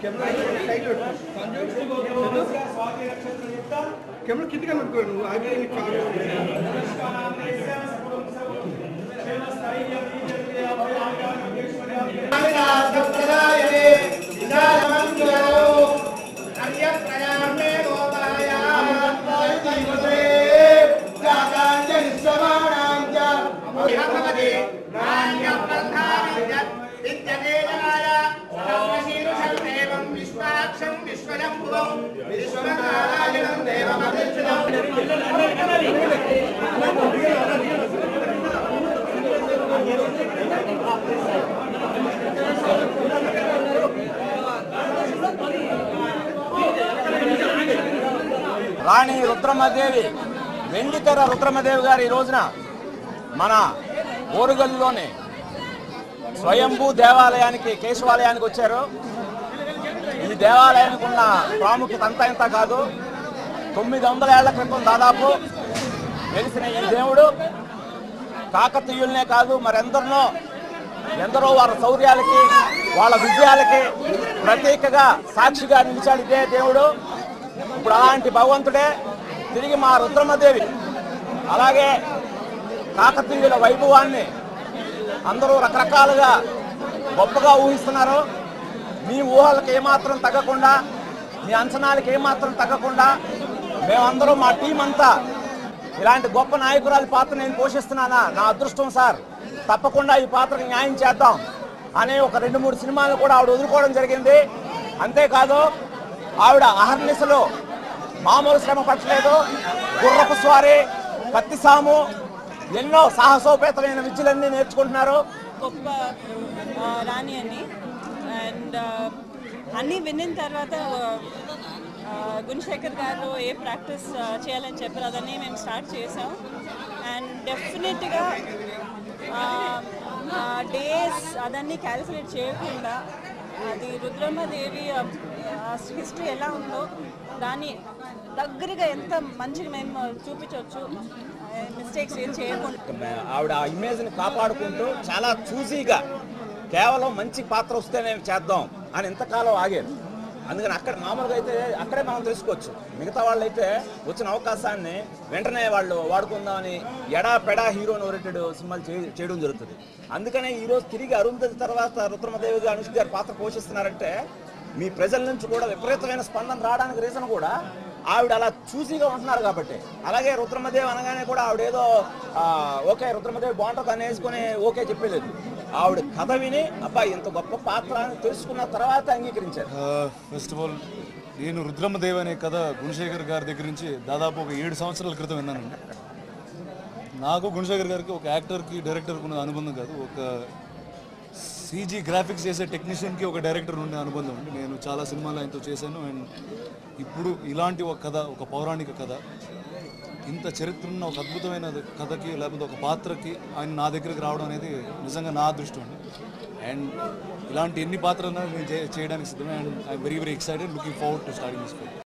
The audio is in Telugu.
కెమెరా కిందగా పెట్టుకో నువ్వు ఆగి రాణి రుద్రమదేవి వెండితెర రుద్రమదేవి గారు ఈ రోజున మన ఓరుగల్లులోని స్వయంభూ దేవాలయానికి కేశవాలయానికి వచ్చారు ఈ దేవాలయానికి ఉన్న ప్రాముఖ్యత అంతా ఇంత కాదు తొమ్మిది వందల ఏళ్ల క్రితం దాదాపు వెలిసిన ఈ దేవుడు కాకతీయులనే కాదు మరెందరినో ఎందరో వారి శౌర్యాలకి వాళ్ళ విజయాలకి ప్రతీకగా సాక్షిగా నిలిచాడు ఇదే దేవుడు ఇప్పుడు అలాంటి భగవంతుడే తిరిగి మా రుద్రమదేవి అలాగే కాకతీయుల వైభవాన్ని అందరూ రకరకాలుగా గొప్పగా ఊహిస్తున్నారు మీ ఊహలకు ఏమాత్రం తగ్గకుండా మీ అంచనాలకు ఏమాత్రం తగ్గకుండా మేమందరం మా టీం అంతా ఇలాంటి గొప్ప నాయకురాలి పాత్ర నేను పోషిస్తున్నానా నా అదృష్టం సార్ తప్పకుండా ఈ పాత్రకు న్యాయం చేద్దాం అనే ఒక రెండు మూడు సినిమాలు కూడా ఆవిడ వదులుకోవడం జరిగింది అంతేకాదు ఆవిడ అహర్నిశలో మామూలు శ్రమ పట్టలేదు గుర్రపు స్వారీ కత్తి సాము ఎన్నో సాహసోపేతమైన విద్యలన్నీ నేర్చుకుంటున్నారు గొప్ప ఆ, రాణి అని అండ్ అన్నీ విన్న తర్వాత ఆ, గుణశేఖర్ గారు ఏ ప్రాక్టీస్ చేయాలని చెప్పారు అదన్నీ మేము స్టార్ట్ చేసాం అండ్ డెఫినెట్గా డేస్ అదన్నీ క్యాలిక్యులేట్ చేయకుండా అది రుద్రమ్మదేవి హిస్టరీ ఎలా ఉందో దాన్ని దగ్గరగా ఎంత మంచిగా మేము చూపించవచ్చు మిస్టేక్స్ ఏం చేయకుండా ఆవిడ ఆ ఇమేజ్ని కాపాడుకుంటూ చాలా చూసీగా కేవలం మంచి పాత్ర వస్తే మేము చేద్దాం అని ఇంతకాలం ఆగారు అందుకని అక్కడ మామూలుగా అయితే అక్కడే మనం తెలుసుకోవచ్చు మిగతా వాళ్ళు అయితే వచ్చిన అవకాశాన్ని వెంటనే వాళ్ళు వాడుకుందామని ఎడా పెడా హీరోని ఓరిటెడ్ సినిమాలు చే- చేయడం జరుగుతుంది అందుకనే ఈ రోజు తిరిగి అరుంధతి తర్వాత రుద్రమదేవి గారు అనుష్క గారు పాత్ర పోషిస్తున్నారంటే మీ ప్రజల నుంచి కూడా విపరీతమైన స్పందన రావడానికి రీజన్ కూడా ఆవిడ అలా చూసిగా ఉంటున్నారు కాబట్టి అలాగే రుద్రమదేవి అనగానే కూడా ఆవిడ ఏదో ఆ, ఓకే రుద్రమదేవి బాగుంటుంది అనేసుకొని ఓకే చెప్పలేదు ఆవిడ కథ విని అబ్బాయి ఇంత గొప్ప పాత్ర అని తెలుసుకున్న తర్వాత అంగీకరించారు ఫస్ట్ ఆఫ్ ఆల్ నేను రుద్రమదేవ్ అనే కథ గుణశేఖర్ గారి దగ్గర నుంచి దాదాపు ఒక ఏడు సంవత్సరాల క్రితం విన్నానండి నాకు గుణశేఖర్ గారికి ఒక యాక్టర్కి డైరెక్టర్కి ఉన్న అనుబంధం కాదు ఒక సీజీ గ్రాఫిక్స్ చేసే టెక్నీషియన్కి ఒక డైరెక్టర్ ఉండే అనుబంధం అండి నేను చాలా సినిమాలు ఆయనతో చేశాను అండ్ ఇప్పుడు ఇలాంటి ఒక కథ ఒక పౌరాణిక కథ ఇంత చరిత్ర ఉన్న ఒక అద్భుతమైన కథకి లేకపోతే ఒక పాత్రకి ఆయన నా దగ్గరికి రావడం అనేది నిజంగా నా అదృష్టం అండి అండ్ ఇలాంటి ఎన్ని పాత్రలు నేను చే- చేయడానికి సిద్ధమే and I'm very very excited looking forward to starting this film